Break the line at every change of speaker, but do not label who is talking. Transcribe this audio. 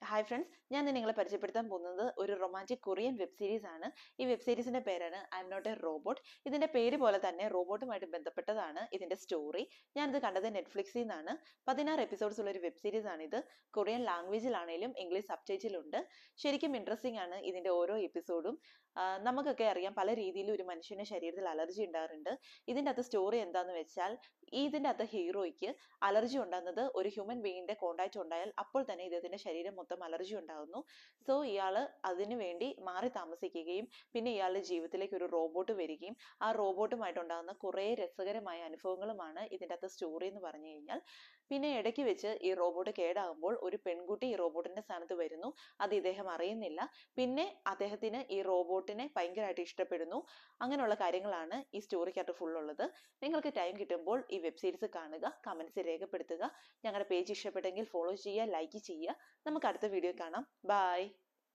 hi friends ഞാൻ ഇന്ന് നിങ്ങളെ പരിചയപ്പെടുത്താൻ പോകുന്നത് ഒരു റൊമാൻറ്റിക് കൊറിയൻ വെബ് സീരീസ് ആണ് ഈ വെബ് സീരീസിന്റെ പേരാണ് I am not a robot ഇതിന്റെ പേര് പോലെ തന്നെ റോബോട്ടുമായിട്ട് ബന്ധപ്പെട്ടതാണ് ഇതിന്റെ സ്റ്റോറി ഞാനിത് കണ്ടത് നെറ്റ്ഫ്ലിക്സിൽ നിന്നാണ് പതിനാറ് എപ്പിസോഡ്സ് ഉള്ള ഒരു വെബ് സീരീസ് ആണ് ഇത് കൊറിയൻ ലാംഗ്വേജിലാണെങ്കിലും ഇംഗ്ലീഷ് സബ് ടൈറ്റിലുണ്ട് ശരിക്കും ഇൻട്രസ്റ്റിംഗ് ആണ് ഇതിന്റെ ഓരോ എപ്പിസോഡും നമുക്കൊക്കെ അറിയാം പല രീതിയിൽ ഒരു മനുഷ്യന്റെ ശരീരത്തിൽ അലർജി ഉണ്ടാകാറുണ്ട് ഇതിന്റെ അകത്ത് സ്റ്റോറി എന്താന്ന് വെച്ചാൽ ഇതിന്റെ അകത്ത് ഹീറോയ്ക്ക് അലർജി ഉണ്ടാകുന്നത് ഒരു ഹ്യൂമൻ ബീയിന്റെ കോണ്ടാക്ട് ഉണ്ടായാൽ അപ്പോൾ തന്നെ ഇദ്ദേഹത്തിന്റെ ശരീരം മൊത്തം അലർജി ഉണ്ടാകുന്നു സോ ഇയാൾ അതിനു വേണ്ടി മാറി താമസിക്കുകയും പിന്നെ ഇയാളുടെ ജീവിതത്തിലേക്ക് ഒരു റോബോട്ട് വരികയും ആ റോബോട്ടുമായിട്ട് ഉണ്ടാകുന്ന കുറേ രസകരമായ അനുഭവങ്ങളുമാണ് ഇതിൻ്റെ അകത്ത് സ്റ്റോറി എന്ന് പറഞ്ഞു കഴിഞ്ഞാൽ പിന്നെ ഇടയ്ക്ക് വെച്ച് ഈ റോബോട്ട് കേടാകുമ്പോൾ ഒരു പെൺകുട്ടി ഈ റോബോട്ടിന്റെ സ്ഥാനത്ത് വരുന്നു അത് ഇദ്ദേഹം അറിയുന്നില്ല പിന്നെ അദ്ദേഹത്തിന് ഈ റോബോട്ടിനെ ഭയങ്കരമായിട്ട് ഇഷ്ടപ്പെടുന്നു അങ്ങനെയുള്ള കാര്യങ്ങളാണ് ഈ സ്റ്റോറിക്കകത്ത് ഫുൾ ഉള്ളത് നിങ്ങൾക്ക് ടൈം കിട്ടുമ്പോൾ ഈ വെബ് സീരീസ് കാണുക കമൻസ് രേഖപ്പെടുത്തുക ഞങ്ങളുടെ പേജ് ഇഷ്ടപ്പെട്ടെങ്കിൽ ഫോളോ ചെയ്യുക ലൈക്ക് ചെയ്യുക നമുക്ക് അടുത്ത വീഡിയോ കാണാം ബൈ